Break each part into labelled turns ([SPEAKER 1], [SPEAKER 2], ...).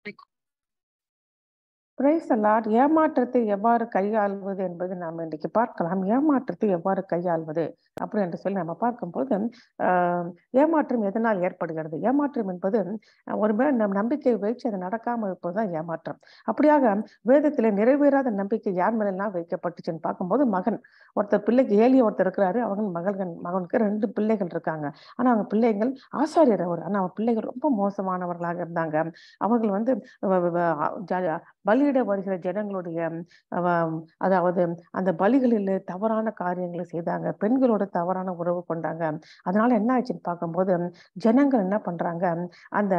[SPEAKER 1] price allot ஏமாற்றத்தை எவ்வாறு கையாள்வது என்பது நாம் இன்றைக்கு பார்க்கலாம் ஏமாற்றத்தை எவ்வாறு கையாள்வது அப்படி என்று சொல்லி நம்ம பார்க்கும்போது ஆஹ் ஏமாற்றம் எதனால் ஏற்படுகிறது ஏமாற்றம் என்பது ஒரு மேல நம் நம்பிக்கை வைத்து அது நடக்காமல் இருப்பதுதான் ஏமாற்றம் அப்படியாக வேதத்திலே நிறைவேறாத நம்பிக்கை யார் மேலாம் வைக்கப்பட்டுச்சுன்னு பார்க்கும்போது மகன் ஒருத்தர் பிள்ளைக்கு ஏலி ஒருத்தர் இருக்கிறாரு அவங்க மகள்கள் மகனுக்கு ரெண்டு பிள்ளைகள் இருக்காங்க ஆனா அவங்க பிள்ளைகள் ஆசாரியர் அவர் ஆனா அவங்க பிள்ளைகள் ரொம்ப மோசமானவர்களாக இருந்தாங்க அவர்கள் வந்து பலியிட வருகிற ஜனங்களுடைய அதாவது அந்த பலிகளில் தவறான காரியங்களை செய்தாங்க பெண்களோட தவறான உறவு கொண்டாங்க அதனால என்ன ஆச்சுன்னு பார்க்கும்போது ஜனங்கள் என்ன பண்றாங்க அந்த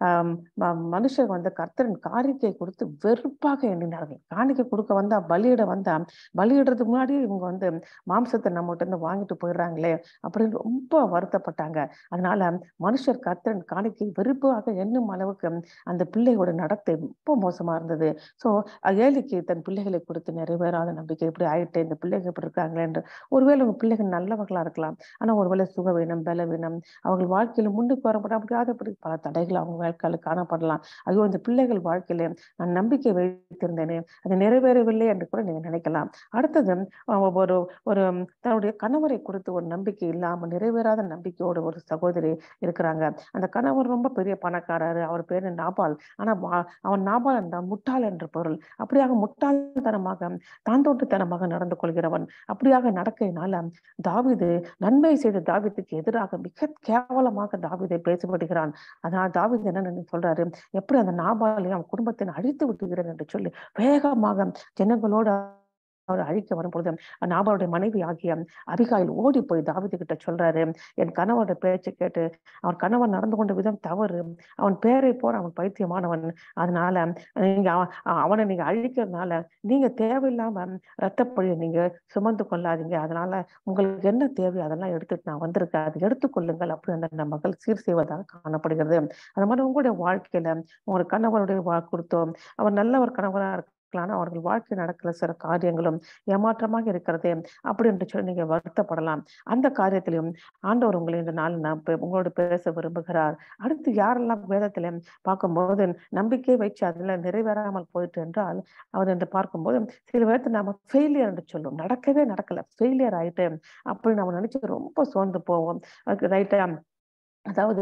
[SPEAKER 1] மனுஷர் வந்து கர்த்தரின் காணிக்கை கொடுத்து வெறுப்பாக எண்ணினார்கள் காணிக்கை கொடுக்க வந்தா பலியிட வந்தா பலியிடுறதுக்கு முன்னாடி இவங்க வந்து மாம்சத்தை நம்மகிட்ட இருந்து வாங்கிட்டு போயிடுறாங்களே அப்படின்னு ரொம்ப வருத்தப்பட்டாங்க அதனால மனுஷர் கர்த்தரின் காணிக்கை வெறுப்பாக எண்ணும் அளவுக்கு அந்த பிள்ளையோட நடத்தை ரொம்ப மோசமா இருந்தது ஸோ ஏலிக்கு தன் பிள்ளைகளை கொடுத்து நிறைவேறாத நம்பிக்கை இப்படி ஆயிட்டு இந்த பிள்ளைகள் இப்படி இருக்காங்களே என்று ஒருவேளை உங்க பிள்ளைகள் நல்லவர்களா இருக்கலாம் ஆனா ஒருவேளை சுகவீனம் பலவீனம் அவர்கள் வாழ்க்கையில முன்னுக்கு வரப்பட முடியாதபடி பல தடைகள் அவங்க வாழ்க்கையில காணப்படலாம் ஐயோ இந்த பிள்ளைகள் வாழ்க்கையில நான் நம்பிக்கை வைத்திருந்தேனே அது நிறைவேறவில்லை என்று கூட நீங்க நினைக்கலாம் அடுத்தது ஒரு ஒரு தன்னுடைய கணவரை கொடுத்து ஒரு நம்பிக்கை இல்லாம நிறைவேறாத நம்பிக்கையோட ஒரு சகோதரி இருக்கிறாங்க அந்த கணவர் ரொம்ப பெரிய பணக்காரர் அவர் பேரு நாபால் ஆனா அவன் நாபால் என்றால் முட்டாள் என்ற பொருள் அப்படியாக முட்டாள்தனமாக தாந்தோட்டுத்தனமாக நடந்து கொள்கிறவன் அப்படியாக நடக்கையினால தாவிது நன்மை செய்த தாவிதுக்கு எதிராக மிக கேவலமாக தாவிதை பேசப்படுகிறான் அதனால் தாவிது என்ன சொல்றாரு எப்படி அந்த நாபாலையும் அவன் குடும்பத்தை அழித்து விட்டுகிறேன் என்று சொல்லி வேகமாக ஜனங்களோட அவர் அழிக்க வரும்பொழுது நாபாவுடைய மனைவி ஆகிய அபிகாயில் ஓடி போய் தாவிது கிட்ட சொல்றாரு என் கணவரோட பேச்சை கேட்டு அவன் கணவன் நடந்து கொண்ட விதம் தவறு அவன் பேரை போற அவன் பைத்தியமானவன் அதனால நீங்க அவனை நீங்க அழிக்கிறதுனால நீங்க தேவையில்லாம ரத்தப்பொழியை நீங்க சுமந்து கொள்ளாதீங்க அதனால உங்களுக்கு என்ன தேவை அதெல்லாம் எடுத்துட்டு நான் வந்திருக்கேன் அதை எடுத்துக்கொள்ளுங்கள் அப்படி அந்த மகள் சீர் செய்வதாக காணப்படுகிறது அது மாதிரி உங்களுடைய வாழ்க்கையில உங்களுடைய கணவருடைய கொடுத்தோம் அவர் நல்ல ஒரு கணவரா இருக்கு ஆனால் அவர்கள் வாழ்க்கை நடக்கிற சில காரியங்களும் ஏமாற்றமாக இருக்கிறதே அப்படி என்று சொல்லி நீங்க வருத்தப்படலாம் அந்த காரியத்திலையும் ஆண்டவர் உங்களை இந்த நாள் நான் உங்களோட பேச விரும்புகிறார் அடுத்து யாரெல்லாம் வேதத்தில பார்க்கும்போது நம்பிக்கை வச்சு அதுல நிறைவேறாமல் போயிட்டு என்றால் அவர் என்று பார்க்கும்போது சில பேர்த்து நாம ஃபெயிலியர் என்று சொல்லுவோம் நடக்கவே நடக்கல ஃபெயிலியர் ஆயிட்டு அப்படி நம்ம நினைச்சு ரொம்ப சோர்ந்து போவோம் ரைட்டா அதாவது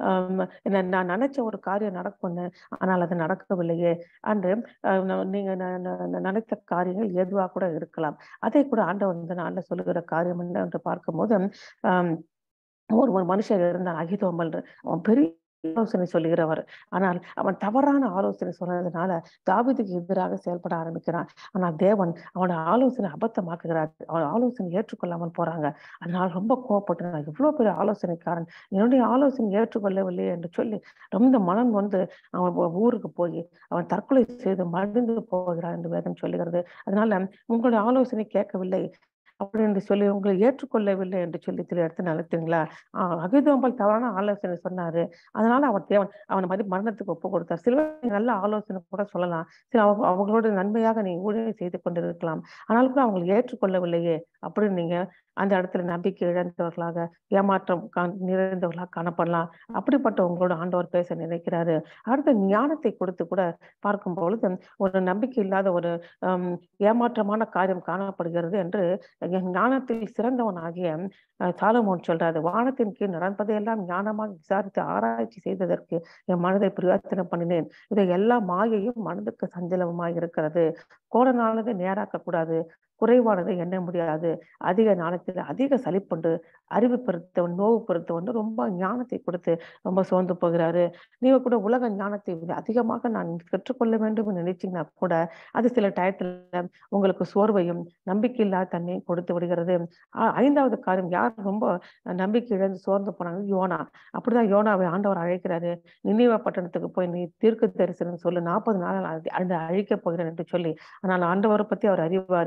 [SPEAKER 1] நான் நினைச்ச ஒரு காரியம் நடக்கும்னு ஆனால் அது நடக்கவில்லையே அன்று நீங்க நினைத்த காரியங்கள் எதுவா கூட இருக்கலாம் அதை கூட ஆண்டவர் இந்த நாள்ல சொல்லுகிற காரியம் என்ன என்று பார்க்கும்போது ஆஹ் ஒரு ஒரு மனுஷர் இருந்தான் அகிதோமல் அவன் பெரிய ஆலோசனை சொல்லுகிறவர் ஆனால் அவன் தவறான ஆலோசனை சொன்னதுனால தாவிதுக்கு எதிராக செயல்பட ஆரம்பிக்கிறான் ஆனால் தேவன் அவனோட ஆலோசனை அபத்தமாக்குகிறார் அவன் ஆலோசனை ஏற்றுக்கொள்ளாமல் போறாங்க அதனால ரொம்ப கோவப்பட்டு நான் இவ்வளவு பெரிய ஆலோசனைக்காரன் என்னுடைய ஆலோசனை ஏற்றுக்கொள்ளவில்லை என்று சொல்லி ரொம்ப மனம் வந்து அவன் ஊருக்கு போய் அவன் தற்கொலை செய்து மடிந்து போகிறான் என்று வேதம் சொல்லுகிறது அதனால உங்களுடைய ஆலோசனை கேட்கவில்லை அப்படின்னு சொல்லி உங்களை ஏற்றுக்கொள்ளவில்லை என்று சொல்லி சில இடத்துல நடத்துங்களா ஆஹ் அகிதோம்பல் தவறான ஆலோசனை சொன்னாரு அதனால அவர் தேவன் அவனை மாதிரி மரணத்துக்கு ஒப்பு கொடுத்தார் சில நல்ல ஆலோசனை கூட சொல்லலாம் சில அவங்க அவங்களோட நன்மையாக நீங்க ஊழியம் செய்து கொண்டிருக்கலாம் ஆனால் கூட அவங்களை ஏற்றுக்கொள்ளவில்லையே அப்படின்னு நீங்க அந்த இடத்துல நம்பிக்கை இழந்தவர்களாக ஏமாற்றம் நிறைந்தவர்களாக காணப்படலாம் அப்படிப்பட்ட உங்களோட ஆண்டவர் பேச நினைக்கிறாரு அடுத்த ஞானத்தை கொடுத்து கூட பார்க்கும் பொழுது ஒரு நம்பிக்கை இல்லாத ஒரு ஏமாற்றமான காரியம் காணப்படுகிறது என்று ஞானத்தில் சிறந்தவன் ஆகிய சாலமோன் சொல்றாரு வானத்தின் கீழ் நடப்பதையெல்லாம் ஞானமாக விசாரித்து ஆராய்ச்சி செய்ததற்கு என் மனதை பிரயோஜனம் பண்ணினேன் இதை எல்லா மாயையும் மனதுக்கு சஞ்சலமாக இருக்கிறது கோடனானதை நேராக்க கூடாது குறைவானதை எண்ண முடியாது அதிக ஞானத்தில் அதிக சலிப்புண்டு அறிவு பெருத்தவன் நோவு பெருத்தவன் ரொம்ப ஞானத்தை கொடுத்து ரொம்ப சோர்ந்து போகிறாரு நீங்க கூட உலக ஞானத்தை அதிகமாக நான் கற்றுக்கொள்ள வேண்டும் நினைச்சீங்கன்னா கூட அது சில டயத்துல உங்களுக்கு சோர்வையும் நம்பிக்கை இல்லாத தன்மையும் கொடுத்து விடுகிறது ஐந்தாவது காரியம் யார் ரொம்ப நம்பிக்கை இழந்து சோர்ந்து போனாங்க யோனா அப்படிதான் யோனாவை ஆண்டவர் அழைக்கிறாரு நினைவ பட்டணத்துக்கு போய் நீ தீர்க்க தரிசனம் சொல்லு நாற்பது நாள் அந்த அழிக்க போகிறேன் என்று சொல்லி ஆனால் ஆண்டவரை பத்தி அவர் அறிவாரு அவர்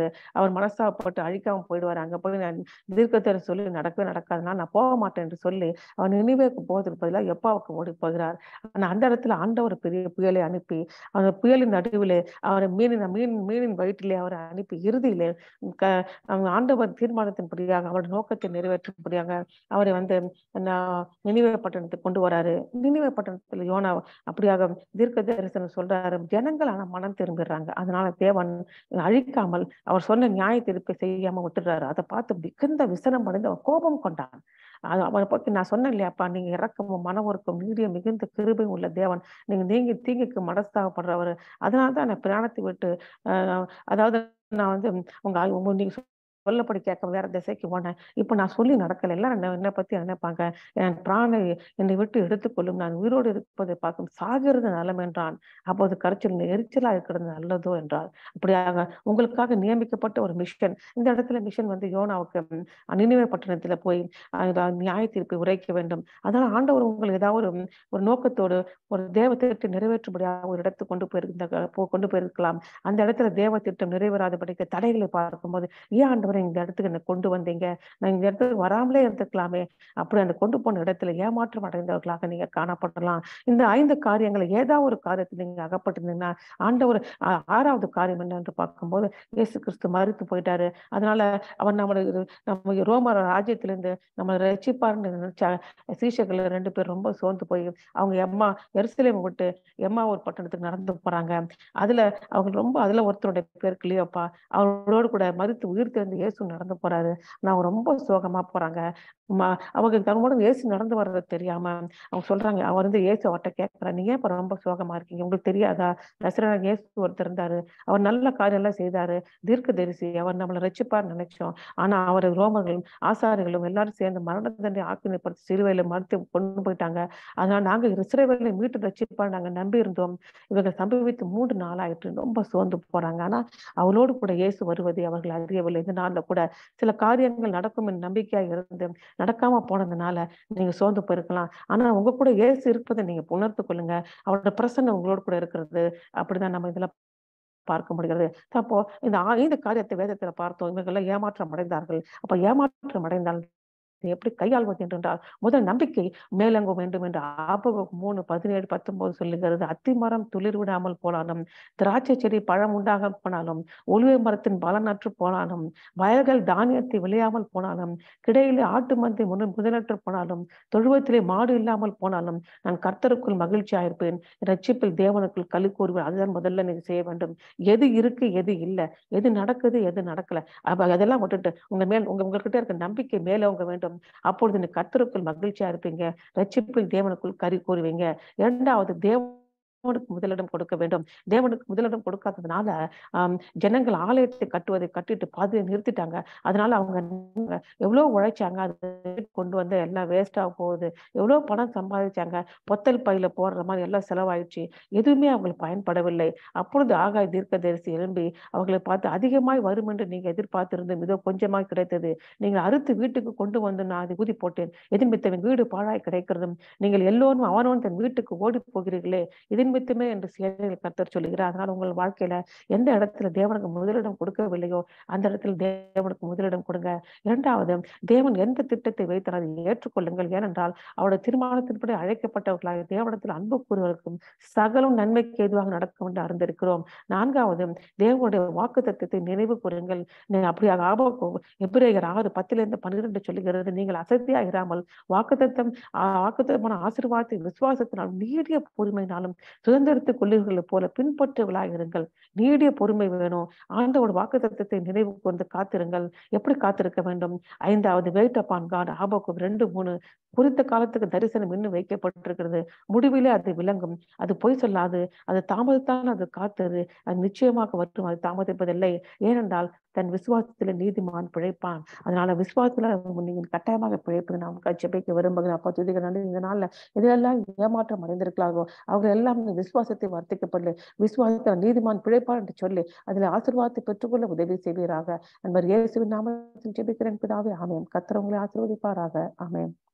[SPEAKER 1] அவர் மனஸ்தாபப்பட்டு அழிக்காம போயிடுவார் அங்க போய் நான் தீர்க்கத்தரை சொல்லி நடக்கவே நடக்காதுனால நான் போக மாட்டேன் என்று சொல்லி அவர் நினைவேக்கு போவதற்கு பதிலாக எப்பாவுக்கு ஓடி போகிறார் ஆனா அந்த இடத்துல ஆண்டவர் பெரிய புயலை அனுப்பி அந்த புயலின் நடுவிலே அவரை மீனின் மீன் மீனின் வயிற்றிலே அவரை அனுப்பி இறுதியிலே க அவங்க ஆண்டவர் தீர்மானத்தின்படியாக அவருடைய நோக்கத்தை நிறைவேற்றும்படியாக அவரை வந்து நான் நினைவே பட்டணத்துக்கு கொண்டு வராரு நினைவே பட்டணத்துல யோனா அப்படியாக தீர்க்க தரிசனம் சொல்றாரு ஜனங்கள் ஆனா மனம் திரும்பிடுறாங்க அதனால தேவன் அழிக்காமல் அவர் சொன்ன நியாய தீர்ப்பை செய்யாம விட்டுறாரு அதை பார்த்து மிகுந்த விசனம் அடைந்து அவர் கோபம் கொண்டான் அது அவரை பத்தி நான் சொன்னேன் இல்லையாப்பா நீங்க இறக்கமும் மனவருக்கும் நீடிய மிகுந்த கிருபை உள்ள தேவன் நீங்க நீங்க தீங்குக்கு மனஸ்தாகப்படுறவர் அதனால தான் நான் பிராணத்தை விட்டு ஆஹ் அதாவது நான் வந்து உங்க ஆள் உங்க- நீங்க சொல்லப்படி கேட்க வேற திசைக்கு போனேன் இப்ப நான் சொல்லி நடக்கல எல்லாரும் என்ன என்னை பத்தி நினைப்பாங்க என் பிராணை என்னை விட்டு எடுத்துக்கொள்ளும் நான் உயிரோடு இருப்பதை பார்க்கும் சாகிறது நலம் என்றான் அப்போது கரைச்சல் எரிச்சலா இருக்கிறது நல்லதோ என்றார் அப்படியாக உங்களுக்காக நியமிக்கப்பட்ட ஒரு மிஷன் இந்த இடத்துல மிஷன் வந்து யோனாவுக்கு நினைவே பட்டணத்துல போய் அந்த நியாய தீர்ப்பை உரைக்க வேண்டும் அதனால ஆண்டவர் உங்களுக்கு ஏதாவது ஒரு ஒரு நோக்கத்தோடு ஒரு தேவ திட்டம் நிறைவேற்றும்படியாக ஒரு இடத்துக்கு கொண்டு போயிருந்த போ- கொண்டு போயிருக்கலாம் அந்த இடத்துல தேவ திட்டம் நிறைவேறாதபடிக்கு தடைகளை பார்க்கும்போது ஏன் ஆண்டவரை இந்த இடத்துக்கு என்ன கொண்டு வந்தீங்க நான் இந்த இடத்துக்கு வராமலே இருந்துக்கலாமே அப்படி அந்த கொண்டு போன இடத்துல ஏமாற்றம் அடைந்தவர்களாக நீங்க காணப்படலாம் இந்த ஐந்து காரியங்களை ஏதாவது ஒரு காரியத்தில் நீங்க அகப்பட்டிருந்தீங்கன்னா ஆண்டவர் ஆ- ஆறாவது காரியம் என்னன்னு பார்க்கும்போது இயேசு கிறிஸ்து மறுத்து போயிட்டாரு அதனால அவர் நம்மளுக்கு நம்ம ரோம ராஜ்யத்திலிருந்து நம்ம ரட்சிப்பார்னு நினைச்ச சீஷர்கள் ரெண்டு பேர் ரொம்ப சோர்ந்து போய் அவங்க எம்மா எருசலேம் விட்டு எம்மா ஒரு பட்டணத்துக்கு நடந்து போறாங்க அதுல அவங்க ரொம்ப அதுல ஒருத்தருடைய பேர் கிளியோப்பா அவரோடு கூட மறுத்து உயிர் தெரிந்து இயேசு நடந்து போறாரு நான் ரொம்ப சோகமா போறாங்க ம- அவங்க தன்னோட இயேசு நடந்து வர்றது தெரியாம அவங்க சொல்றாங்க அவர் வந்து இயேசு அவர்கிட்ட கேட்கிறார் நீங்க ஏன் இப்ப ரொம்ப சோகமா இருக்கீங்க உங்களுக்கு தெரியாதா நசரன் இயேசு ஒருத்தர் இருந்தாரு அவர் நல்ல காரியம் எல்லாம் செய்தாரு தீர்க்க தரிசி அவர் நம்மளை ரட்சிப்பார் நினைச்சோம் ஆனா அவர் ரோமர்களும் ஆசாரிகளும் எல்லாரும் சேர்ந்து மரண தண்டனை ஆக்கினைப்படுத்தி சிலுவையில மறுத்து கொண்டு போயிட்டாங்க அதனால நாங்க இஸ்ரேவேலை மீட்டு ரட்சிப்பார் நாங்க நம்பி இருந்தோம் இவர்கள் சம்பவித்து மூன்று நாளாயிட்டு ரொம்ப சோர்ந்து போறாங்க ஆனா அவளோடு கூட இயேசு வருவதை அவர்கள் அறியவில்லை இந்த நாள்ல கூட சில காரியங்கள் நடக்கும் என்ற நம்பிக்கையா இருந்து நடக்காம போனதுனால நீங்க சோர்ந்து போயிருக்கலாம் ஆனா உங்க கூட இயேசு இருப்பதை நீங்க உணர்ந்து கொள்ளுங்க அவரோட பிரசன்னம் உங்களோட கூட இருக்கிறது அப்படிதான் நம்ம இதுல பார்க்க முடிகிறது அப்போ இந்த ஆ- இந்த காரியத்தை வேதத்துல பார்த்தோம் இவர்கள் ஏமாற்றம் அடைந்தார்கள் அப்ப ஏமாற்றம் அடைந்தால் இதை எப்படி கையாள்வது என்றால் முதல் நம்பிக்கை மேலங்க வேண்டும் என்று ஆபகம் மூணு பதினேழு பத்தொன்பது சொல்லுகிறது அத்திமரம் துளிர் விடாமல் போனாலும் திராட்சை செடி பழம் உண்டாக போனாலும் ஒளிவை மரத்தின் பலனற்று போனாலும் வயல்கள் தானியத்தை விளையாமல் போனாலும் கிடையிலே ஆட்டு மந்தை முன் முதலற்று போனாலும் தொழுவத்திலே மாடு இல்லாமல் போனாலும் நான் கர்த்தருக்குள் மகிழ்ச்சியாயிருப்பேன் ரட்சிப்பில் தேவனுக்குள் களி கூறுவேன் அதுதான் முதல்ல நீங்க செய்ய வேண்டும் எது இருக்கு எது இல்லை எது நடக்குது எது நடக்கல அப்ப அதெல்லாம் விட்டுட்டு உங்க மேல் உங்க உங்ககிட்ட இருக்க நம்பிக்கை மேல உங்க வேண்டும் அப்பொழுது நீ கர்த்தருக்குள் மகிழ்ச்சியா இருப்பீங்க ரட்சிப்பில் தேவனுக்குள் கறி கூறுவீங்க இரண்டாவது தேவனுக்கு முதலிடம் கொடுக்க வேண்டும் தேவனுக்கு முதலிடம் கொடுக்காததுனால ஆம், ஜனங்கள் ஆலயத்தை கட்டுவதை கட்டிட்டு பாதியை நிறுத்திட்டாங்க அதனால அவங்க எவ்வளவு உழைச்சாங்க அது கொண்டு வந்து எல்லாம் வேஸ்டா போகுது எவ்வளவு பணம் சம்பாதிச்சாங்க பொத்தல் பையில போடுற மாதிரி எல்லாம் செலவாயிடுச்சு எதுவுமே அவங்களுக்கு பயன்படவில்லை அப்பொழுது ஆகாய் தீர்க்கதரிசி எழும்பி அவர்களை பார்த்து அதிகமாய் வரும் என்று நீங்க எதிர்பார்த்திருந்தும் இதோ கொஞ்சமாய் கிடைத்தது நீங்கள் அறுத்து வீட்டுக்கு கொண்டு வந்து நான் அதை ஊதி போட்டேன் எதின் மித்தவன் வீடு பாழாய் கிடைக்கிறதும் நீங்கள் எல்லோரும் அவனவன் தன் வீட்டுக்கு ஓடி போகிறீர்களே இதன் மித்தமே என்று சேனையில் கர்த்தர் சொல்லுகிறார் அதனால உங்கள் வாழ்க்கையில எந்த இடத்துல தேவனுக்கு முதலிடம் கொடுக்கவில்லையோ அந்த இடத்துல தேவனுக்கு முதலிடம் கொடுங்க இரண்டாவது தேவன் எந்த திட்டத்தை வைத்தார் அதை ஏற்றுக்கொள்ளுங்கள் ஏனென்றால் அவருடைய தீர்மானத்தின்படி அழைக்கப்பட்டவர்களாக தேவனத்தில் அன்பு கூறுவதற்கும் சகலம் நன்மைக்கு ஏதுவாக நடக்கும் என்று அறிந்திருக்கிறோம் நான்காவது தேவனுடைய வாக்கு தத்துவத்தை நினைவு கூறுங்கள் நீங்க அப்படியாக ஆபோக்கும் எபிரேயர் ஆறு பத்துல இருந்து பன்னிரெண்டு சொல்லுகிறது நீங்கள் அசதியா இராமல் வாக்குத்தத்தம் வாக்குத்தமான ஆசீர்வாதத்தை விசுவாசத்தினால் நீடிய பொறுமையினாலும் சுதந்திரத்துக் கொள்ளுகிறது போல பின்பற்றுவளாக இருங்கள் நீடிய பொறுமை வேணும் ஆண்டவோட வாக்குத்தத்தத்தை நினைவு கூர்ந்து காத்திருங்கள் எப்படி காத்திருக்க வேண்டும் ஐந்தாவது வெயிட் அப்பான் காட் ஆபோக்கும் ரெண்டு மூணு குறித்த காலத்துக்கு தரிசனம் இன்னும் வைக்கப்பட்டிருக்கிறது முடிவிலே அது விளங்கும் அது பொய் சொல்லாது அது தாமதத்தான் அது காத்தது அது நிச்சயமாக வரும் அது தாமதிப்பதில்லை ஏனென்றால் தன் விசுவாசத்துல நீதிமான் பிழைப்பான் அதனால விசுவாசத்துல நீங்கள் கட்டாயமாக பிழைப்பு நாம் ஜெபிக்க விரும்புகிறேன் அப்பா துதிகள் இந்த நாள்ல இதெல்லாம் ஏமாற்றம் அடைந்திருக்கலாகோ அவங்க எல்லாம் இந்த விசுவாசத்தை வர்த்திக்கப்படல விசுவாசத்தில் நீதிமான் பிழைப்பான் என்று சொல்லி அதுல ஆசீர்வாதத்தை பெற்றுக்கொள்ள உதவி செய்வீராக நண்பர் இயேசுவின் நாமத்தில் ஜெபிக்கிறேன் பிதாவே ஆமேன் கத்திரவங்களை ஆசீர்வதிப்பாராக ஆமேன்